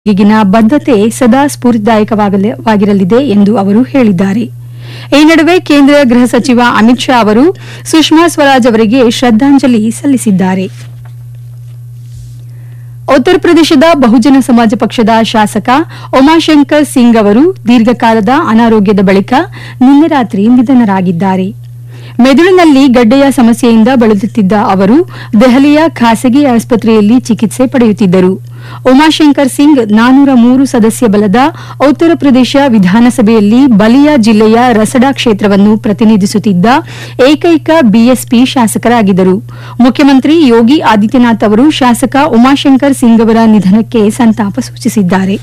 ಈಗಿನ ಬದ್ಧತೆ ಸದಾ ಸ್ಫೂರ್ತಿದಾಯಕವಾಗಿರಲಿದೆ ಎಂದು ಅವರು ಹೇಳಿದ್ದಾರೆ ಈ ನಡುವೆ ಕೇಂದ್ರ ಗೃಹ ಸಚಿವ ಅಮಿತ್ ಶಾ ಅವರು ಸುಷ್ಮಾ ಸ್ವರಾಜ್ ಅವರಿಗೆ ಶ್ರದ್ದಾಂಜಲಿ ಸಲ್ಲಿಸಿದ್ದಾರೆ ಉತ್ತರ ಪ್ರದೇಶದ ಬಹುಜನ ಸಮಾಜ ಪಕ್ಷದ ಶಾಸಕ ಉಮಾಶಂಕರ್ ಸಿಂಗ್ ಅವರು ದೀರ್ಘಕಾಲದ ಅನಾರೋಗ್ಯದ ಬಳಿಕ ನಿನ್ನೆ ರಾತ್ರಿ ನಿಧನರಾಗಿದ್ದಾರೆ ಮೆದುಳಿನಲ್ಲಿ ಗಡ್ಡೆಯ ಸಮಸ್ಯೆಯಿಂದ ಬಳಲುತ್ತಿದ್ದ ಅವರು ದೆಹಲಿಯ ಖಾಸಗಿ ಆಸ್ಪತ್ರೆಯಲ್ಲಿ ಚಿಕಿತ್ಸೆ ಪಡೆಯುತ್ತಿದ್ದರು ಉಮಾಶಂಕರ್ ಸಿಂಗ್ ನಾನೂರ ಮೂರು ಸದಸ್ಯ ಬಲದ ಉತ್ತರ ಪ್ರದೇಶ ವಿಧಾನಸಭೆಯಲ್ಲಿ ಬಲಿಯಾ ಜಿಲ್ಲೆಯ ರಸಡಾ ಕ್ಷೇತ್ರವನ್ನು ಪ್ರತಿನಿಧಿಸುತ್ತಿದ್ದ ಏಕೈಕ ಬಿಎಸ್ಪಿ ಶಾಸಕರಾಗಿದ್ದರು ಮುಖ್ಯಮಂತ್ರಿ ಯೋಗಿ ಆದಿತ್ಯನಾಥ್ ಅವರು ಶಾಸಕ ಉಮಾಶಂಕರ್ ಸಿಂಗ್ ಅವರ ನಿಧನಕ್ಕೆ ಸಂತಾಪ ಸೂಚಿಸಿದ್ದಾರೆ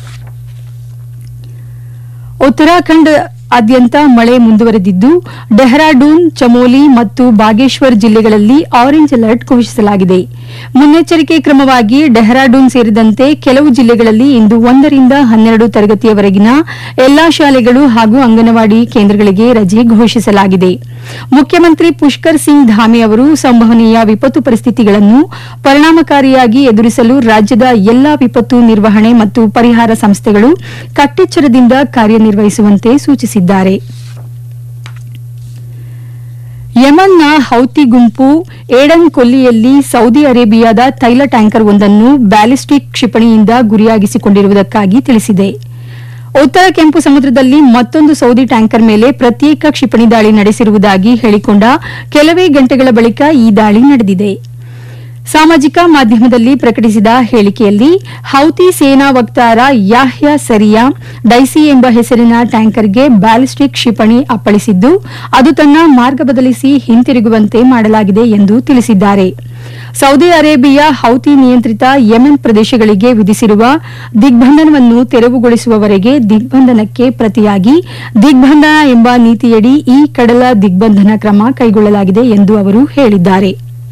ಉತ್ತರಾಖಂಡ್ ಆದ್ಯಂತ ಮಳೆ ಮುಂದುವರೆದಿದ್ದು ಡೆಹ್ರಾಡೂನ್ ಚಮೋಲಿ ಮತ್ತು ಬಾಗೇಶ್ವರ್ ಜಿಲ್ಲೆಗಳಲ್ಲಿ ಆರೆಂಜ್ ಅಲರ್ಟ್ ಘೋಷಿಸಲಾಗಿದೆ ಮುನ್ನೆಚ್ಚರಿಕೆ ಕ್ರಮವಾಗಿ ಡೆಹ್ರಾಡೂನ್ ಸೇರಿದಂತೆ ಕೆಲವು ಜಿಲ್ಲೆಗಳಲ್ಲಿ ಇಂದು ಒಂದರಿಂದ ಹನ್ನೆರಡು ತರಗತಿಯವರೆಗಿನ ಎಲ್ಲಾ ಶಾಲೆಗಳು ಹಾಗೂ ಅಂಗನವಾಡಿ ಕೇಂದ್ರಗಳಿಗೆ ರಜೆ ಘೋಷಿಸಲಾಗಿದೆ ಮುಖ್ಯಮಂತ್ರಿ ಪುಷ್ಕರ್ ಸಿಂಗ್ ಧಾಮಿ ಅವರು ಸಂಭವನೀಯ ವಿಪತ್ತು ಪರಿಸ್ಥಿತಿಗಳನ್ನು ಪರಿಣಾಮಕಾರಿಯಾಗಿ ಎದುರಿಸಲು ರಾಜ್ಯದ ಎಲ್ಲಾ ವಿಪತ್ತು ನಿರ್ವಹಣೆ ಮತ್ತು ಪರಿಹಾರ ಸಂಸ್ಥೆಗಳು ಕಟ್ಟೆಚ್ಚರದಿಂದ ಕಾರ್ಯನಿರ್ವಹಿಸುವಂತೆ ಸೂಚಿಸಿದ್ದಾರೆ ಯಮನ್ನ ಹೌತಿ ಗುಂಪು ಏಡನ್ ಕೊಲ್ಲಿಯಲ್ಲಿ ಸೌದಿ ಅರೇಬಿಯಾದ ತೈಲ ಟ್ಯಾಂಕರ್ ಒಂದನ್ನು ಬ್ಯಾಲಿಸ್ಟಿಕ್ ಕ್ಷಿಪಣಿಯಿಂದ ಗುರಿಯಾಗಿಸಿಕೊಂಡಿರುವುದಕ್ಕಾಗಿ ತಿಳಿಸಿದೆ ಉತ್ತರ ಕೆಂಪು ಸಮುದ್ರದಲ್ಲಿ ಮತ್ತೊಂದು ಸೌದಿ ಟ್ಯಾಂಕರ್ ಮೇಲೆ ಪ್ರತ್ಯೇಕ ಕ್ಷಿಪಣಿ ದಾಳಿ ನಡೆಸಿರುವುದಾಗಿ ಹೇಳಿಕೊಂಡ ಕೆಲವೇ ಗಂಟೆಗಳ ಬಳಿಕ ಈ ದಾಳಿ ನಡೆದಿದೆ ಸಾಮಾಜಿಕ ಮಾಧ್ಯಮದಲ್ಲಿ ಪ್ರಕಟಿಸಿದ ಹೇಳಿಕೆಯಲ್ಲಿ ಹೌತಿ ಸೇನಾ ವಕ್ತಾರ ಯಾಹ್ಯ ಸರಿಯಾ ಡೈಸಿ ಎಂಬ ಹೆಸರಿನ ಟ್ಯಾಂಕರ್ಗೆ ಬ್ಯಾಲಿಸ್ಟಿಕ್ ಕ್ಷಿಪಣಿ ಅಪ್ಪಳಿಸಿದ್ದು ಅದು ತನ್ನ ಮಾರ್ಗ ಬದಲಿಸಿ ಹಿಂತಿರುಗುವಂತೆ ಮಾಡಲಾಗಿದೆ ಎಂದು ತಿಳಿಸಿದ್ದಾರೆ ಸೌದಿ ಅರೇಬಿಯಾ ಹೌತಿ ನಿಯಂತ್ರಿತ ಯೆಮೆನ್ ಪ್ರದೇಶಗಳಿಗೆ ವಿಧಿಸಿರುವ ದಿಗ್ಬಂಧನವನ್ನು ತೆರವುಗೊಳಿಸುವವರೆಗೆ ದಿಗ್ಬಂಧನಕ್ಕೆ ಪ್ರತಿಯಾಗಿ ದಿಗ್ಬಂಧನ ಎಂಬ ನೀತಿಯಡಿ ಈ ಕಡಲ ದಿಗ್ಬಂಧನ ಕ್ರಮ ಕೈಗೊಳ್ಳಲಾಗಿದೆ ಎಂದು ಅವರು ಹೇಳಿದ್ದಾರೆ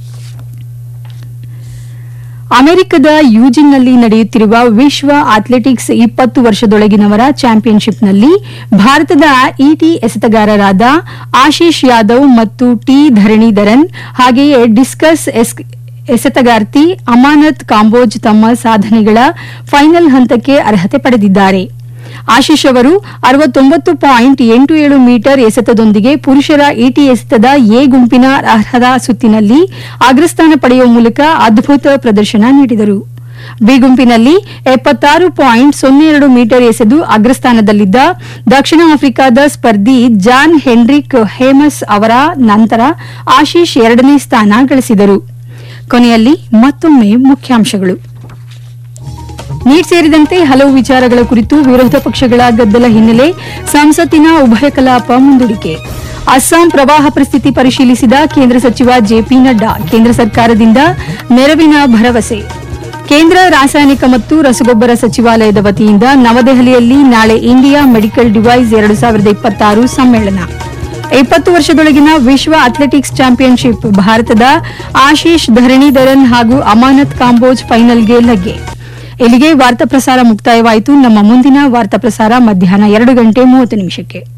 ಅಮೆರಿಕದ ಯೂಜಿನ್ನಲ್ಲಿ ನಡೆಯುತ್ತಿರುವ ವಿಶ್ವ ಅಥ್ಲೆಟಿಕ್ಸ್ ಇಪ್ಪತ್ತು ವರ್ಷದೊಳಗಿನವರ ಚಾಂಪಿಯನ್ಶಿಪ್ನಲ್ಲಿ ಭಾರತದ ಇಟಿ ಎಸೆತಗಾರರಾದ ಆಶೀಶ್ ಯಾದವ್ ಮತ್ತು ಟಿ ಧರಣೀಧರನ್ ಹಾಗೆಯೇ ಡಿಸ್ಕಸ್ ಎಸ್- ಎಸೆತಗಾರ್ತಿ ಅಮಾನತ್ ಕಾಂಬೋಜ್ ತಮ್ಮ ಸಾಧನೆಗಳ ಫೈನಲ್ ಹಂತಕ್ಕೆ ಅರ್ಹತೆ ಪಡೆದಿದ್ದಾರೆ ಆಶೀಶ್ ಅವರು ಅರವತ್ತೊಂಬತ್ತು ಪಾಯಿಂಟ್ ಎಂಟು ಏಳು ಮೀಟರ್ ಎಸೆತದೊಂದಿಗೆ ಪುರುಷರ ಈಟಿ ಎಸೆತದ ಎ ಗುಂಪಿನ ಅರ್ಹತಾ ಸುತ್ತಿನಲ್ಲಿ ಅಗ್ರಸ್ಥಾನ ಪಡೆಯುವ ಮೂಲಕ ಅದ್ಭುತ ಪ್ರದರ್ಶನ ನೀಡಿದರು ಬಿ ಗುಂಪಿನಲ್ಲಿ ಎಪ್ಪತ್ತಾರು ಪಾಯಿಂಟ್ ಸೊನ್ನೆ ಎರಡು ಮೀಟರ್ ಎಸೆದು ಅಗ್ರಸ್ಥಾನದಲ್ಲಿದ್ದ ದಕ್ಷಿಣ ಆಫ್ರಿಕಾದ ಸ್ಪರ್ಧಿ ಜಾನ್ ಹೆನ್ರಿಕ್ ಹೇಮಸ್ ಅವರ ನಂತರ ಆಶೀಶ್ ಎರಡನೇ ಸ್ಥಾನ ಗಳಿಸಿದರು ಕೊನೆಯಲ್ಲಿ ಮತ್ತೊಮ್ಮೆ ಮುಖ್ಯಾಂಶಗಳು ನೀಟ್ ಸೇರಿದಂತೆ ಹಲವು ವಿಚಾರಗಳ ಕುರಿತು ವಿರೋಧ ಪಕ್ಷಗಳ ಗದ್ದಲ ಹಿನ್ನೆಲೆ ಸಂಸತ್ತಿನ ಉಭಯ ಕಲಾಪ ಮುಂದೂಡಿಕೆ ಅಸ್ಸಾಂ ಪ್ರವಾಹ ಪರಿಸ್ಥಿತಿ ಪರಿಶೀಲಿಸಿದ ಕೇಂದ್ರ ಸಚಿವ ಜೆಪಿ ನಡ್ಡಾ ಕೇಂದ್ರ ಸರ್ಕಾರದಿಂದ ನೆರವಿನ ಭರವಸೆ ಕೇಂದ್ರ ರಾಸಾಯನಿಕ ಮತ್ತು ರಸಗೊಬ್ಬರ ಸಚಿವಾಲಯದ ವತಿಯಿಂದ ನವದೆಹಲಿಯಲ್ಲಿ ನಾಳೆ ಇಂಡಿಯಾ ಮೆಡಿಕಲ್ ಡಿವೈಸ್ ಎರಡು ಸಾವಿರದ ಇಪ್ಪತ್ತಾರು ಸಮ್ಮೇಳನ ಇಪ್ಪತ್ತು ವರ್ಷದೊಳಗಿನ ವಿಶ್ವ ಅಥ್ಲೆಟಿಕ್ಸ್ ಚಾಂಪಿಯನ್ಶಿಪ್ ಭಾರತದ ಆಶೀಶ್ ಧರಣೀಧರನ್ ಹಾಗೂ ಅಮಾನತ್ ಕಾಂಬೋಜ್ ಫೈನಲ್ಗೆ ಲಗ್ಗೆ ಇಲ್ಲಿಗೆ ವಾರ್ತಾ ಪ್ರಸಾರ ಮುಕ್ತಾಯವಾಯಿತು ನಮ್ಮ ಮುಂದಿನ ವಾರ್ತಾ ಪ್ರಸಾರ ಮಧ್ಯಾಹ್ನ ಎರಡು ಗಂಟೆ ಮೂವತ್ತು ನಿಮಿಷಕ್ಕೆ